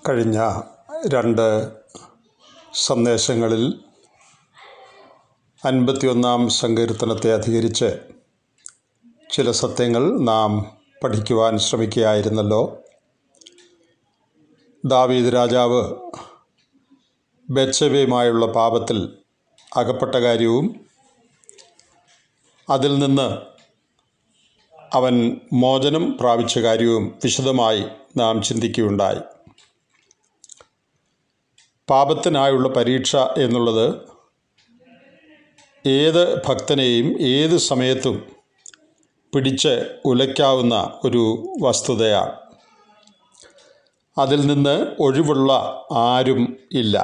കഴിഞ്ഞ രണ്ട് സന്ദേശങ്ങളിൽ അൻപത്തിയൊന്നാം സങ്കീർത്തനത്തെ അധികരിച്ച് ചില സത്യങ്ങൾ നാം പഠിക്കുവാൻ ശ്രമിക്കുകയായിരുന്നല്ലോ ദാവീദ് രാജാവ് ബെത്സബയുമായുള്ള പാപത്തിൽ അകപ്പെട്ട കാര്യവും അതിൽ നിന്ന് അവൻ മോചനം പ്രാപിച്ച കാര്യവും വിശദമായി നാം ചിന്തിക്കുകയുണ്ടായി പാപത്തിനായുള്ള പരീക്ഷ എന്നുള്ളത് ഏത് ഭക്തനെയും ഏത് സമയത്തും പിടിച്ച് ഉലയ്ക്കാവുന്ന ഒരു വസ്തുതയാണ് അതിൽ നിന്ന് ഒഴിവുള്ള ആരും ഇല്ല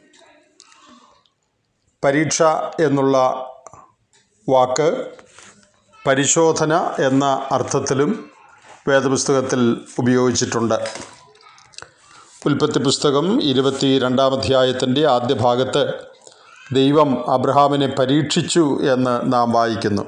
പരീക്ഷ എന്നുള്ള വാക്ക് പരിശോധന എന്ന അർത്ഥത്തിലും വേദപുസ്തകത്തിൽ ഉപയോഗിച്ചിട്ടുണ്ട് ഉൽപ്പത്തി പുസ്തകം ഇരുപത്തി രണ്ടാം അധ്യായത്തിൻ്റെ ആദ്യ ഭാഗത്ത് ദൈവം അബ്രഹാമിനെ പരീക്ഷിച്ചു എന്ന് നാം വായിക്കുന്നു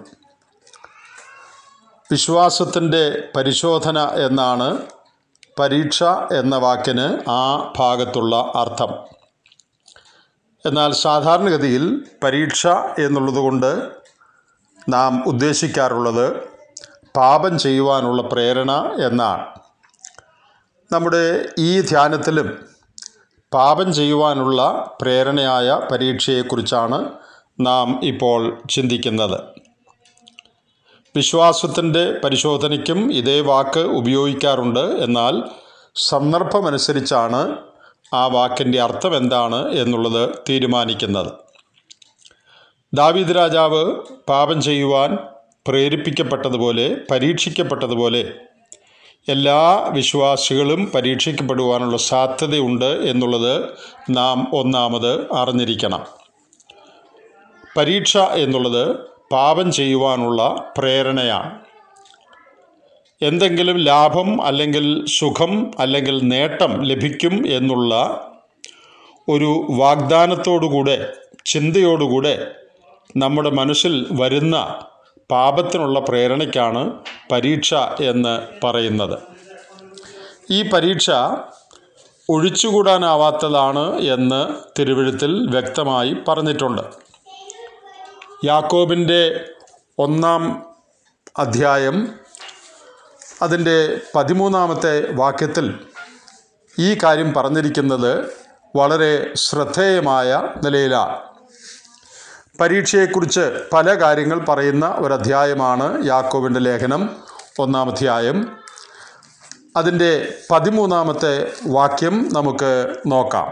വിശ്വാസത്തിൻ്റെ പരിശോധന എന്നാണ് പരീക്ഷ എന്ന വാക്കിന് ആ ഭാഗത്തുള്ള അർത്ഥം എന്നാൽ സാധാരണഗതിയിൽ പരീക്ഷ എന്നുള്ളതുകൊണ്ട് നാം ഉദ്ദേശിക്കാറുള്ളത് പാപം ചെയ്യുവാനുള്ള പ്രേരണ എന്നാണ് നമ്മുടെ ഈ ധ്യാനത്തിലും പാപം ചെയ്യുവാനുള്ള പ്രേരണയായ പരീക്ഷയെക്കുറിച്ചാണ് നാം ഇപ്പോൾ ചിന്തിക്കുന്നത് വിശ്വാസത്തിൻ്റെ പരിശോധനയ്ക്കും ഇതേ വാക്ക് ഉപയോഗിക്കാറുണ്ട് എന്നാൽ സന്ദർഭമനുസരിച്ചാണ് ആ വാക്കിൻ്റെ അർത്ഥം എന്താണ് എന്നുള്ളത് തീരുമാനിക്കുന്നത് ദാവീദ് രാജാവ് പാപം ചെയ്യുവാൻ പ്രേരിപ്പിക്കപ്പെട്ടതുപോലെ പരീക്ഷിക്കപ്പെട്ടതുപോലെ എല്ലാ വിശ്വാസികളും പരീക്ഷിക്കപ്പെടുവാനുള്ള സാധ്യതയുണ്ട് എന്നുള്ളത് നാം ഒന്നാമത് അറിഞ്ഞിരിക്കണം പരീക്ഷ എന്നുള്ളത് പാപം ചെയ്യുവാനുള്ള പ്രേരണയാണ് എന്തെങ്കിലും ലാഭം അല്ലെങ്കിൽ സുഖം അല്ലെങ്കിൽ നേട്ടം ലഭിക്കും എന്നുള്ള ഒരു വാഗ്ദാനത്തോടുകൂടെ ചിന്തയോടുകൂടെ നമ്മുടെ മനസ്സിൽ വരുന്ന പാപത്തിനുള്ള പ്രേരണയ്ക്കാണ് പരീക്ഷ എന്ന് പറയുന്നത് ഈ പരീക്ഷ ഒഴിച്ചുകൂടാനാവാത്തതാണ് എന്ന് തിരുവഴുത്തിൽ വ്യക്തമായി പറഞ്ഞിട്ടുണ്ട് യാക്കോബിൻ്റെ ഒന്നാം അധ്യായം അതിൻ്റെ പതിമൂന്നാമത്തെ വാക്യത്തിൽ ഈ കാര്യം പറഞ്ഞിരിക്കുന്നത് വളരെ ശ്രദ്ധേയമായ നിലയിലാണ് പരീക്ഷയെക്കുറിച്ച് പല കാര്യങ്ങൾ പറയുന്ന ഒരധ്യായമാണ് യാക്കോബിൻ്റെ ലേഖനം ഒന്നാം അധ്യായം അതിൻ്റെ പതിമൂന്നാമത്തെ വാക്യം നമുക്ക് നോക്കാം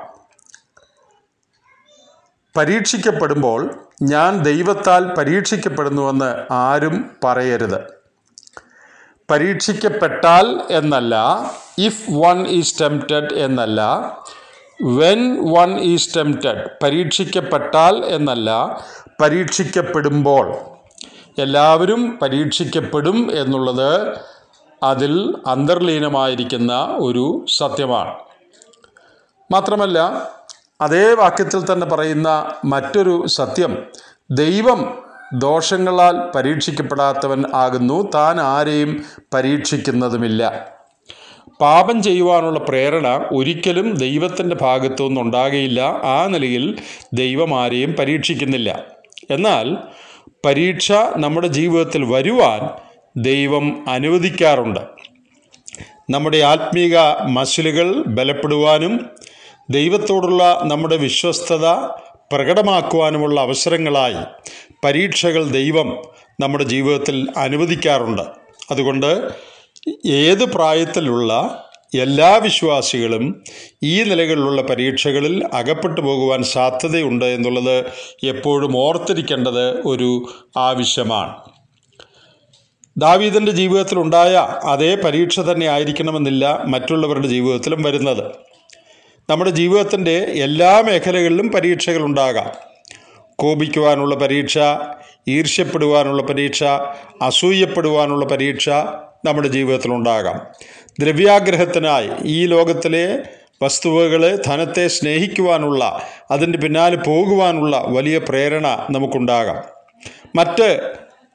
പരീക്ഷിക്കപ്പെടുമ്പോൾ ഞാൻ ദൈവത്താൽ പരീക്ഷിക്കപ്പെടുന്നുവെന്ന് ആരും പറയരുത് പരീക്ഷിക്കപ്പെട്ടാൽ എന്നല്ല ഇഫ് വൺ ഈസ് ടെംപ്റ്റഡ് എന്നല്ല വെൻ വൺ ഈസ് ടെംപ്റ്റഡ് പരീക്ഷിക്കപ്പെട്ടാൽ എന്നല്ല പരീക്ഷിക്കപ്പെടുമ്പോൾ എല്ലാവരും പരീക്ഷിക്കപ്പെടും എന്നുള്ളത് അതിൽ അന്തർലീനമായിരിക്കുന്ന ഒരു സത്യമാണ് മാത്രമല്ല അതേ വാക്യത്തിൽ തന്നെ പറയുന്ന മറ്റൊരു സത്യം ദൈവം ദോഷങ്ങളാൽ പരീക്ഷിക്കപ്പെടാത്തവൻ ആകുന്നു താൻ ആരെയും പരീക്ഷിക്കുന്നതുമില്ല പാപം ചെയ്യുവാനുള്ള പ്രേരണ ഒരിക്കലും ദൈവത്തിൻ്റെ ഭാഗത്തു നിന്നുണ്ടാകുകയില്ല ആ നിലയിൽ ദൈവം ആരെയും പരീക്ഷിക്കുന്നില്ല എന്നാൽ പരീക്ഷ നമ്മുടെ ജീവിതത്തിൽ വരുവാൻ ദൈവം അനുവദിക്കാറുണ്ട് നമ്മുടെ ആത്മീക മസിലുകൾ ബലപ്പെടുവാനും ദൈവത്തോടുള്ള നമ്മുടെ വിശ്വസ്തത പ്രകടമാക്കുവാനുമുള്ള അവസരങ്ങളായി പരീക്ഷകൾ ദൈവം നമ്മുടെ ജീവിതത്തിൽ അനുവദിക്കാറുണ്ട് അതുകൊണ്ട് ഏത് പ്രായത്തിലുള്ള എല്ലാ വിശ്വാസികളും ഈ നിലകളിലുള്ള പരീക്ഷകളിൽ അകപ്പെട്ടു പോകുവാൻ സാധ്യതയുണ്ട് എന്നുള്ളത് എപ്പോഴും ഓർത്തിരിക്കേണ്ടത് ഒരു ആവശ്യമാണ് ദാവീദിൻ്റെ ജീവിതത്തിലുണ്ടായ അതേ പരീക്ഷ തന്നെ ആയിരിക്കണമെന്നില്ല മറ്റുള്ളവരുടെ ജീവിതത്തിലും വരുന്നത് നമ്മുടെ ജീവിതത്തിൻ്റെ എല്ലാ മേഖലകളിലും പരീക്ഷകളുണ്ടാകാം കോപിക്കുവാനുള്ള പരീക്ഷ ഈർഷ്യപ്പെടുവാനുള്ള പരീക്ഷ അസൂയപ്പെടുവാനുള്ള പരീക്ഷ നമ്മുടെ ജീവിതത്തിലുണ്ടാകാം ദ്രവ്യാഗ്രഹത്തിനായി ഈ ലോകത്തിലെ വസ്തുവകളെ ധനത്തെ സ്നേഹിക്കുവാനുള്ള അതിൻ്റെ പിന്നാലെ പോകുവാനുള്ള വലിയ പ്രേരണ നമുക്കുണ്ടാകാം മറ്റ്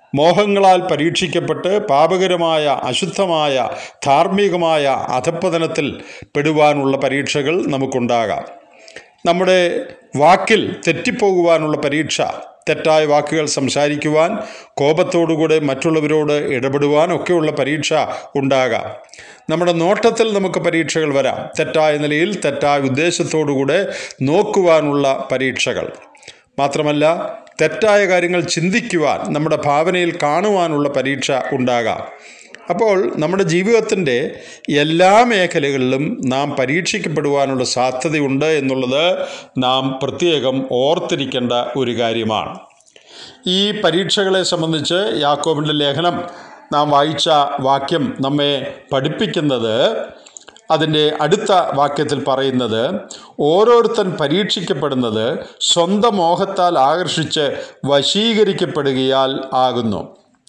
മോഹങ്ങളാൽ പരീക്ഷിക്കപ്പെട്ട് പാപകരമായ അശുദ്ധമായ ധാർമ്മികമായ അധപ്പതനത്തിൽ പെടുവാനുള്ള പരീക്ഷകൾ നമുക്കുണ്ടാകാം നമ്മുടെ വാക്കിൽ തെറ്റിപ്പോകുവാനുള്ള പരീക്ഷ തെറ്റായ വാക്കുകൾ സംസാരിക്കുവാൻ കോപത്തോടുകൂടെ മറ്റുള്ളവരോട് ഇടപെടുവാൻ ഒക്കെയുള്ള പരീക്ഷ ഉണ്ടാകാം നമ്മുടെ നോട്ടത്തിൽ നമുക്ക് പരീക്ഷകൾ വരാം തെറ്റായ നിലയിൽ തെറ്റായ ഉദ്ദേശത്തോടുകൂടെ നോക്കുവാനുള്ള പരീക്ഷകൾ മാത്രമല്ല തെറ്റായ കാര്യങ്ങൾ ചിന്തിക്കുവാൻ നമ്മുടെ ഭാവനയിൽ കാണുവാനുള്ള പരീക്ഷ ഉണ്ടാകാം അപ്പോൾ നമ്മുടെ ജീവിതത്തിൻ്റെ എല്ലാ മേഖലകളിലും നാം പരീക്ഷിക്കപ്പെടുവാനുള്ള സാധ്യതയുണ്ട് എന്നുള്ളത് നാം പ്രത്യേകം ഓർത്തിരിക്കേണ്ട ഒരു കാര്യമാണ് ഈ പരീക്ഷകളെ സംബന്ധിച്ച് യാക്കോബിൻ്റെ ലേഖനം നാം വായിച്ച വാക്യം നമ്മെ പഠിപ്പിക്കുന്നത് അതിൻ്റെ അടുത്ത വാക്യത്തിൽ പറയുന്നത് ഓരോരുത്തൻ പരീക്ഷിക്കപ്പെടുന്നത് സ്വന്തം മോഹത്താൽ ആകർഷിച്ച് വശീകരിക്കപ്പെടുകയാൽ ആകുന്നു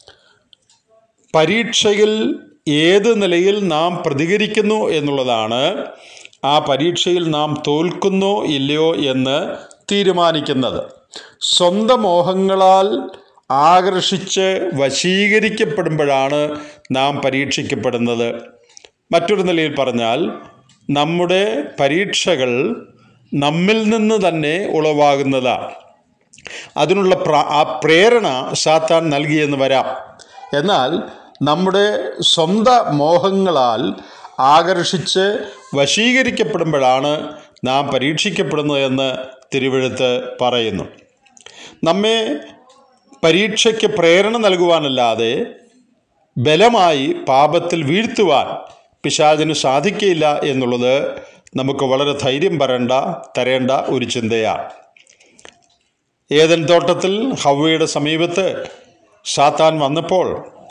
പരീക്ഷയിൽ ഏത് നിലയിൽ നാം പ്രതികരിക്കുന്നു എന്നുള്ളതാണ് ആ പരീക്ഷയിൽ നാം തോൽക്കുന്നോ ഇല്ലയോ എന്ന് തീരുമാനിക്കുന്നത് സ്വന്തം മോഹങ്ങളാൽ ആകർഷിച്ച് വശീകരിക്കപ്പെടുമ്പോഴാണ് നാം പരീക്ഷിക്കപ്പെടുന്നത് മറ്റൊരു നിലയിൽ പറഞ്ഞാൽ നമ്മുടെ പരീക്ഷകൾ നമ്മിൽ നിന്ന് തന്നെ ഉളവാകുന്നതാണ് അതിനുള്ള പ്ര ആ പ്രേരണ സാത്താൻ നൽകിയെന്ന് വരാം എന്നാൽ നമ്മുടെ സ്വന്തം മോഹങ്ങളാൽ ആകർഷിച്ച് വശീകരിക്കപ്പെടുമ്പോഴാണ് നാം പരീക്ഷിക്കപ്പെടുന്നതെന്ന് തിരുവെഴുത്ത് പറയുന്നു നമ്മെ പരീക്ഷയ്ക്ക് പ്രേരണ നൽകുവാനല്ലാതെ ബലമായി പാപത്തിൽ വീഴ്ത്തുവാൻ പിശാചിന് സാധിക്കയില്ല എന്നുള്ളത് നമുക്ക് വളരെ ധൈര്യം പറയേണ്ട തരേണ്ട ഒരു ചിന്തയാണ് ഏതൻ തോട്ടത്തിൽ ഹവ്വയുടെ സമീപത്ത് സാത്താൻ വന്നപ്പോൾ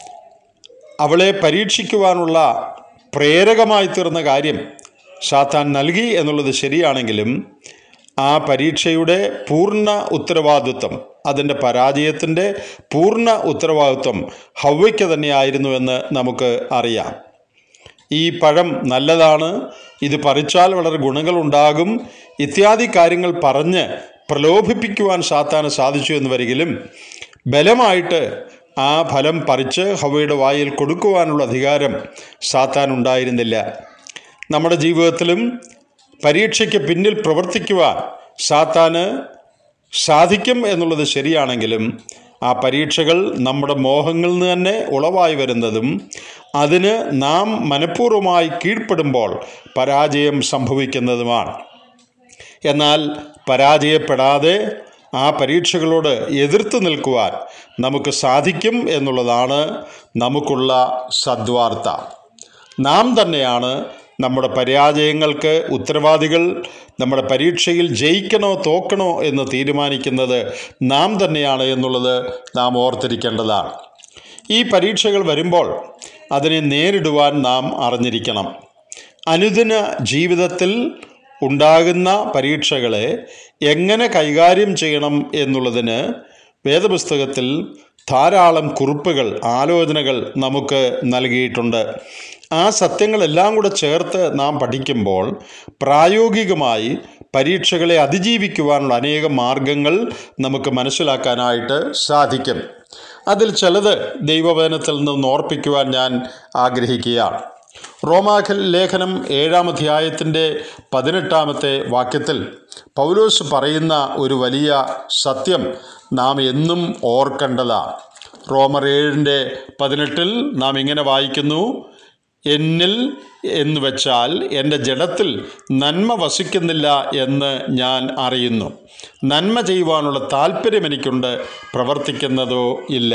അവളെ പരീക്ഷിക്കുവാനുള്ള പ്രേരകമായി തീർന്ന കാര്യം സാത്താൻ നൽകി എന്നുള്ളത് ശരിയാണെങ്കിലും ആ പരീക്ഷയുടെ പൂർണ്ണ ഉത്തരവാദിത്വം അതിൻ്റെ പരാജയത്തിൻ്റെ പൂർണ്ണ ഉത്തരവാദിത്വം ഹവ്വയ്ക്ക് തന്നെയായിരുന്നുവെന്ന് നമുക്ക് അറിയാം ഈ പഴം നല്ലതാണ് ഇത് പറിച്ചാൽ വളരെ ഗുണങ്ങളുണ്ടാകും ഇത്യാദി കാര്യങ്ങൾ പറഞ്ഞ് പ്രലോഭിപ്പിക്കുവാൻ സാത്താന് സാധിച്ചു എന്ന് വരികിലും ബലമായിട്ട് ആ ഫലം പറിച്ച് ഹവയുടെ വായിൽ കൊടുക്കുവാനുള്ള അധികാരം സാത്താൻ ഉണ്ടായിരുന്നില്ല നമ്മുടെ ജീവിതത്തിലും പരീക്ഷയ്ക്ക് പിന്നിൽ പ്രവർത്തിക്കുവാൻ സാത്താന് സാധിക്കും എന്നുള്ളത് ശരിയാണെങ്കിലും ആ പരീക്ഷകൾ നമ്മുടെ മോഹങ്ങളിൽ നിന്ന് തന്നെ ഉളവായി വരുന്നതും അതിന് നാം മനഃപൂർവ്വമായി കീഴ്പ്പെടുമ്പോൾ പരാജയം സംഭവിക്കുന്നതുമാണ് എന്നാൽ പരാജയപ്പെടാതെ ആ പരീക്ഷകളോട് എതിർത്ത് നിൽക്കുവാൻ നമുക്ക് സാധിക്കും എന്നുള്ളതാണ് നമുക്കുള്ള സദ്വാർത്ത നാം തന്നെയാണ് നമ്മുടെ പരാജയങ്ങൾക്ക് ഉത്തരവാദികൾ നമ്മുടെ പരീക്ഷയിൽ ജയിക്കണോ തോക്കണോ എന്ന് തീരുമാനിക്കുന്നത് നാം തന്നെയാണ് എന്നുള്ളത് നാം ഓർത്തിരിക്കേണ്ടതാണ് ഈ പരീക്ഷകൾ വരുമ്പോൾ അതിനെ നേരിടുവാൻ നാം അറിഞ്ഞിരിക്കണം അനുദിന ജീവിതത്തിൽ ഉണ്ടാകുന്ന പരീക്ഷകളെ എങ്ങനെ കൈകാര്യം ചെയ്യണം എന്നുള്ളതിന് വേദപുസ്തകത്തിൽ ധാരാളം കുറിപ്പുകൾ ആലോചനകൾ നമുക്ക് നൽകിയിട്ടുണ്ട് ആ സത്യങ്ങളെല്ലാം കൂടെ ചേർത്ത് നാം പഠിക്കുമ്പോൾ പ്രായോഗികമായി പരീക്ഷകളെ അതിജീവിക്കുവാനുള്ള അനേകം മാർഗങ്ങൾ നമുക്ക് മനസ്സിലാക്കാനായിട്ട് സാധിക്കും അതിൽ ചിലത് ദൈവവചനത്തിൽ നിന്ന് ഓർപ്പിക്കുവാൻ ഞാൻ ആഗ്രഹിക്കുകയാണ് റോമാഖൽ ലേഖനം ഏഴാം അധ്യായത്തിൻ്റെ പതിനെട്ടാമത്തെ വാക്യത്തിൽ പൗലോസ് പറയുന്ന ഒരു വലിയ സത്യം നാം എന്നും ഓർക്കേണ്ടതാണ് റോമർ ഏഴിൻ്റെ പതിനെട്ടിൽ നാം ഇങ്ങനെ വായിക്കുന്നു എന്നിൽ എന്ന് വെച്ചാൽ എൻ്റെ ജഡത്തിൽ നന്മ വസിക്കുന്നില്ല എന്ന് ഞാൻ അറിയുന്നു നന്മ ചെയ്യുവാനുള്ള താല്പര്യം എനിക്കുണ്ട് പ്രവർത്തിക്കുന്നതോ ഇല്ല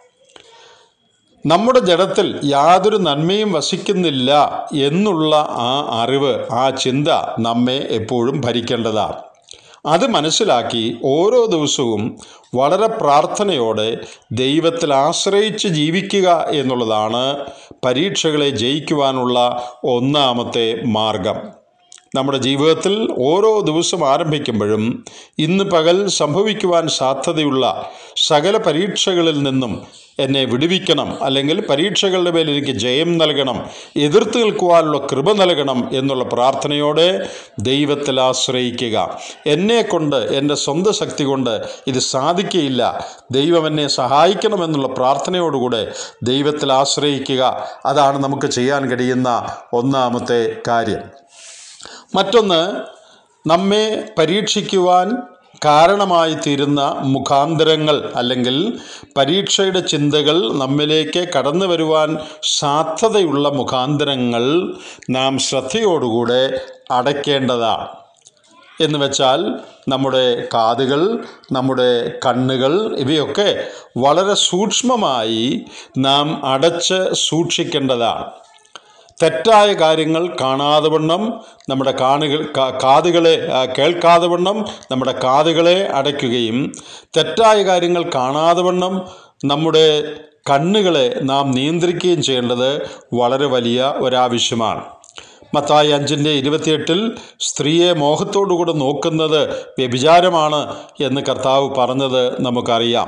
നമ്മുടെ ജഡത്തിൽ യാതൊരു നന്മയും വസിക്കുന്നില്ല എന്നുള്ള ആ അറിവ് ആ ചിന്ത നമ്മെ എപ്പോഴും ഭരിക്കേണ്ടതാണ് അത് മനസ്സിലാക്കി ഓരോ ദിവസവും വളരെ പ്രാർത്ഥനയോടെ ദൈവത്തിൽ ആശ്രയിച്ച് ജീവിക്കുക എന്നുള്ളതാണ് പരീക്ഷകളെ ജയിക്കുവാനുള്ള ഒന്നാമത്തെ മാർഗം നമ്മുടെ ജീവിതത്തിൽ ഓരോ ദിവസം ആരംഭിക്കുമ്പോഴും ഇന്ന് പകൽ സംഭവിക്കുവാൻ സാധ്യതയുള്ള സകല പരീക്ഷകളിൽ നിന്നും എന്നെ വിടുവിക്കണം അല്ലെങ്കിൽ പരീക്ഷകളുടെ മേൽ എനിക്ക് ജയം നൽകണം എതിർത്ത് നിൽക്കുവാനുള്ള കൃപ നൽകണം എന്നുള്ള പ്രാർത്ഥനയോടെ ദൈവത്തിൽ ആശ്രയിക്കുക എന്നെ കൊണ്ട് എൻ്റെ സ്വന്തം ശക്തി കൊണ്ട് ഇത് സാധിക്കുകയില്ല ദൈവം എന്നെ സഹായിക്കണമെന്നുള്ള പ്രാർത്ഥനയോടുകൂടെ ദൈവത്തിൽ ആശ്രയിക്കുക അതാണ് നമുക്ക് ചെയ്യാൻ കഴിയുന്ന ഒന്നാമത്തെ കാര്യം മറ്റൊന്ന് നമ്മെ പരീക്ഷിക്കുവാൻ കാരണമായി തീരുന്ന മുഖാന്തരങ്ങൾ അല്ലെങ്കിൽ പരീക്ഷയുടെ ചിന്തകൾ നമ്മിലേക്ക് കടന്നു വരുവാൻ സാധ്യതയുള്ള മുഖാന്തരങ്ങൾ നാം ശ്രദ്ധയോടുകൂടെ അടയ്ക്കേണ്ടതാണ് എന്ന് വെച്ചാൽ നമ്മുടെ കാതുകൾ നമ്മുടെ കണ്ണുകൾ ഇവയൊക്കെ വളരെ സൂക്ഷ്മമായി നാം അടച്ച് സൂക്ഷിക്കേണ്ടതാണ് തെറ്റായ കാര്യങ്ങൾ കാണാതെ വണ്ണം നമ്മുടെ കാണുകൾ കാ- കാതുകളെ ആ, കേൾക്കാതെ വണ്ണം നമ്മുടെ കാതുകളെ അടയ്ക്കുകയും തെറ്റായ കാര്യങ്ങൾ കാണാതെ വണ്ണം നമ്മുടെ കണ്ണുകളെ നാം നിയന്ത്രിക്കുകയും ചെയ്യേണ്ടത് വളരെ വലിയ ഒരാവശ്യമാണ് മത്തായി അഞ്ചിൻ്റെ ഇരുപത്തിയെട്ടിൽ സ്ത്രീയെ മോഹത്തോടുകൂടെ നോക്കുന്നത് വ്യഭിചാരമാണ് എന്ന് കർത്താവ് പറഞ്ഞത് നമുക്കറിയാം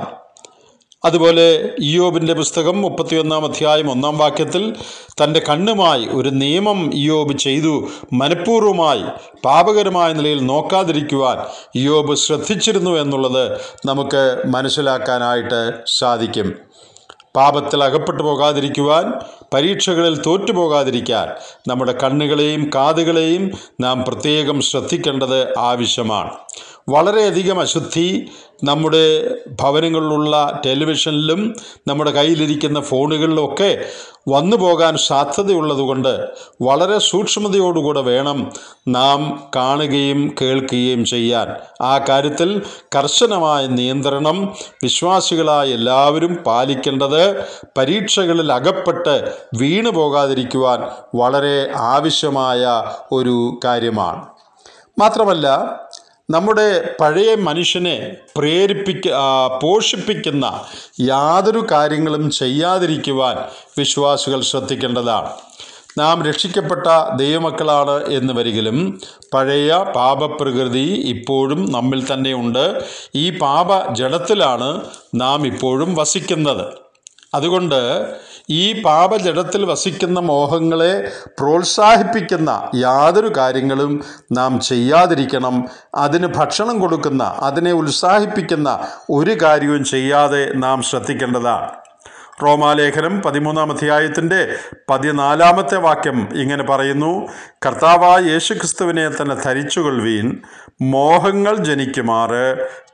അതുപോലെ ഇയോബിൻ്റെ പുസ്തകം മുപ്പത്തിയൊന്നാം അധ്യായം ഒന്നാം വാക്യത്തിൽ തൻ്റെ കണ്ണുമായി ഒരു നിയമം ഇയോബ് ചെയ്തു മനഃപൂർവ്വമായി പാപകരമായ നിലയിൽ നോക്കാതിരിക്കുവാൻ ഇയോബ് ശ്രദ്ധിച്ചിരുന്നു എന്നുള്ളത് നമുക്ക് മനസ്സിലാക്കാനായിട്ട് സാധിക്കും പാപത്തിൽ അകപ്പെട്ടു പോകാതിരിക്കുവാൻ പരീക്ഷകളിൽ തോറ്റുപോകാതിരിക്കാൻ നമ്മുടെ കണ്ണുകളെയും കാതുകളെയും നാം പ്രത്യേകം ശ്രദ്ധിക്കേണ്ടത് ആവശ്യമാണ് വളരെയധികം അശുദ്ധി നമ്മുടെ ഭവനങ്ങളിലുള്ള ടെലിവിഷനിലും നമ്മുടെ കയ്യിലിരിക്കുന്ന ഫോണുകളിലുമൊക്കെ വന്നു പോകാൻ സാധ്യതയുള്ളതുകൊണ്ട് വളരെ സൂക്ഷ്മതയോടുകൂടെ വേണം നാം കാണുകയും കേൾക്കുകയും ചെയ്യാൻ ആ കാര്യത്തിൽ കർശനമായ നിയന്ത്രണം വിശ്വാസികളായ എല്ലാവരും പാലിക്കേണ്ടത് പരീക്ഷകളിൽ അകപ്പെട്ട് വീണു പോകാതിരിക്കുവാൻ വളരെ ആവശ്യമായ ഒരു കാര്യമാണ് മാത്രമല്ല നമ്മുടെ പഴയ മനുഷ്യനെ പ്രേരിപ്പിക്ക ആ, പോഷിപ്പിക്കുന്ന യാതൊരു കാര്യങ്ങളും ചെയ്യാതിരിക്കുവാൻ വിശ്വാസികൾ ശ്രദ്ധിക്കേണ്ടതാണ് നാം രക്ഷിക്കപ്പെട്ട ദൈവമക്കളാണ് എന്ന് വരികിലും പഴയ പാപപ്രകൃതി ഇപ്പോഴും നമ്മിൽ തന്നെയുണ്ട് ഈ പാപ ജഡത്തിലാണ് നാം ഇപ്പോഴും വസിക്കുന്നത് അതുകൊണ്ട് ഈ പാപജടത്തിൽ വസിക്കുന്ന മോഹങ്ങളെ പ്രോത്സാഹിപ്പിക്കുന്ന യാതൊരു കാര്യങ്ങളും നാം ചെയ്യാതിരിക്കണം അതിന് ഭക്ഷണം കൊടുക്കുന്ന അതിനെ ഉത്സാഹിപ്പിക്കുന്ന ഒരു കാര്യവും ചെയ്യാതെ നാം ശ്രദ്ധിക്കേണ്ടതാണ് റോമാലേഖനം പതിമൂന്നാം അധ്യായത്തിൻ്റെ പതിനാലാമത്തെ വാക്യം ഇങ്ങനെ പറയുന്നു കർത്താവായ യേശുക്രിസ്തുവിനെ തന്നെ ധരിച്ചുകൊള്ളുവീൻ മോഹങ്ങൾ ജനിക്കുമാറ്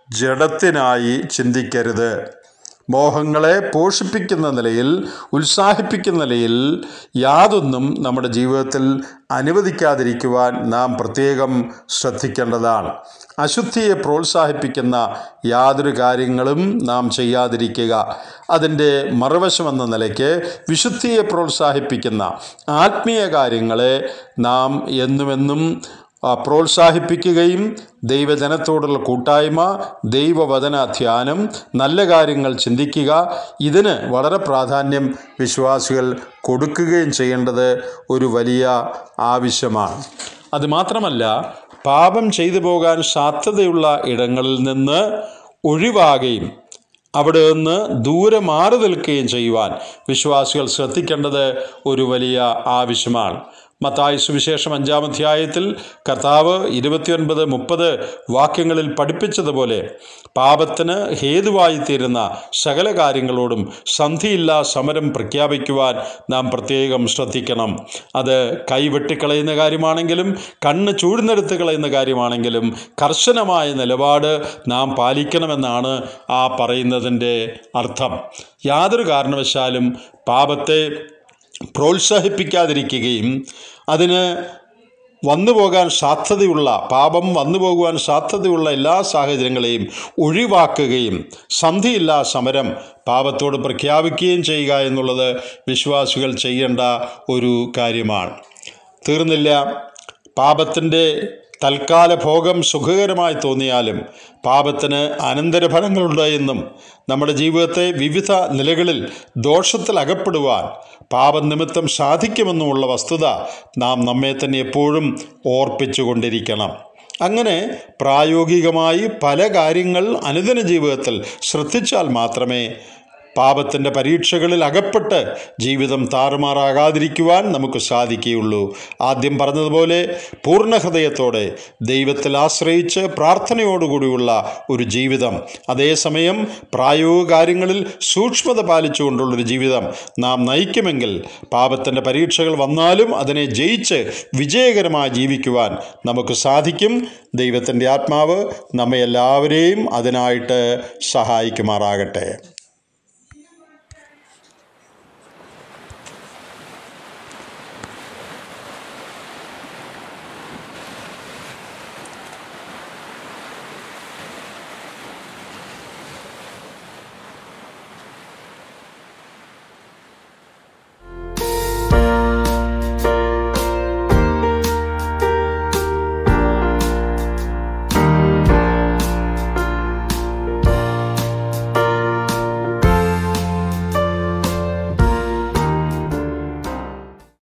ജഡത്തിനായി ചിന്തിക്കരുത് മോഹങ്ങളെ പോഷിപ്പിക്കുന്ന നിലയിൽ ഉത്സാഹിപ്പിക്കുന്ന നിലയിൽ യാതൊന്നും നമ്മുടെ ജീവിതത്തിൽ അനുവദിക്കാതിരിക്കുവാൻ നാം പ്രത്യേകം ശ്രദ്ധിക്കേണ്ടതാണ് അശുദ്ധിയെ പ്രോത്സാഹിപ്പിക്കുന്ന യാതൊരു കാര്യങ്ങളും നാം ചെയ്യാതിരിക്കുക അതിൻ്റെ മറുവശം എന്ന നിലയ്ക്ക് വിശുദ്ധിയെ പ്രോത്സാഹിപ്പിക്കുന്ന ആത്മീയ കാര്യങ്ങളെ നാം എന്നുമെന്നും ആ, പ്രോത്സാഹിപ്പിക്കുകയും ദൈവജനത്തോടുള്ള കൂട്ടായ്മ ദൈവവചന ധ്യാനം നല്ല കാര്യങ്ങൾ ചിന്തിക്കുക ഇതിന് വളരെ പ്രാധാന്യം വിശ്വാസികൾ കൊടുക്കുകയും ചെയ്യേണ്ടത് ഒരു വലിയ ആവശ്യമാണ് അതുമാത്രമല്ല പാപം ചെയ്തു പോകാൻ സാധ്യതയുള്ള ഇടങ്ങളിൽ നിന്ന് ഒഴിവാകുകയും അവിടെ നിന്ന് ദൂരെ മാറി നിൽക്കുകയും ചെയ്യുവാൻ വിശ്വാസികൾ ശ്രദ്ധിക്കേണ്ടത് ഒരു വലിയ ആവശ്യമാണ് മത്തായി സുവിശേഷം അഞ്ചാം അധ്യായത്തിൽ കർത്താവ് ഇരുപത്തിയൊൻപത് മുപ്പത് വാക്യങ്ങളിൽ പഠിപ്പിച്ചതുപോലെ പാപത്തിന് ഹേതുവായിത്തീരുന്ന സകല കാര്യങ്ങളോടും സന്ധിയില്ലാ സമരം പ്രഖ്യാപിക്കുവാൻ നാം പ്രത്യേകം ശ്രദ്ധിക്കണം അത് കൈവെട്ടിക്കളയുന്ന കാര്യമാണെങ്കിലും കണ്ണ് ചൂഴ്ന്നെടുത്ത് കളയുന്ന കാര്യമാണെങ്കിലും കർശനമായ നിലപാട് നാം പാലിക്കണമെന്നാണ് ആ പറയുന്നതിൻ്റെ അർത്ഥം യാതൊരു കാരണവശാലും പാപത്തെ പ്രോത്സാഹിപ്പിക്കാതിരിക്കുകയും അതിന് വന്നു പോകാൻ സാധ്യതയുള്ള പാപം വന്നു പോകുവാൻ സാധ്യതയുള്ള എല്ലാ സാഹചര്യങ്ങളെയും ഒഴിവാക്കുകയും സന്ധിയില്ലാ സമരം പാപത്തോട് പ്രഖ്യാപിക്കുകയും ചെയ്യുക എന്നുള്ളത് വിശ്വാസികൾ ചെയ്യേണ്ട ഒരു കാര്യമാണ് തീർന്നില്ല പാപത്തിൻ്റെ തൽക്കാല ഭോഗം സുഖകരമായി തോന്നിയാലും പാപത്തിന് അനന്തരഫലങ്ങളുണ്ട് എന്നും നമ്മുടെ ജീവിതത്തെ വിവിധ നിലകളിൽ ദോഷത്തിൽ അകപ്പെടുവാൻ പാപനിമിത്തം സാധിക്കുമെന്നുമുള്ള വസ്തുത നാം നമ്മെ തന്നെ എപ്പോഴും ഓർപ്പിച്ചുകൊണ്ടിരിക്കണം അങ്ങനെ പ്രായോഗികമായി പല കാര്യങ്ങൾ അനുദിന ജീവിതത്തിൽ ശ്രദ്ധിച്ചാൽ മാത്രമേ പാപത്തിൻ്റെ പരീക്ഷകളിൽ അകപ്പെട്ട് ജീവിതം താറുമാറാകാതിരിക്കുവാൻ നമുക്ക് സാധിക്കുകയുള്ളൂ ആദ്യം പറഞ്ഞതുപോലെ പൂർണ്ണ ഹൃദയത്തോടെ ദൈവത്തിൽ ആശ്രയിച്ച് പ്രാർത്ഥനയോടുകൂടിയുള്ള ഒരു ജീവിതം അതേസമയം പ്രായോഗിക കാര്യങ്ങളിൽ സൂക്ഷ്മത പാലിച്ചുകൊണ്ടുള്ളൊരു ജീവിതം നാം നയിക്കുമെങ്കിൽ പാപത്തിൻ്റെ പരീക്ഷകൾ വന്നാലും അതിനെ ജയിച്ച് വിജയകരമായി ജീവിക്കുവാൻ നമുക്ക് സാധിക്കും ദൈവത്തിൻ്റെ ആത്മാവ് നമ്മെ എല്ലാവരെയും അതിനായിട്ട് സഹായിക്കുമാറാകട്ടെ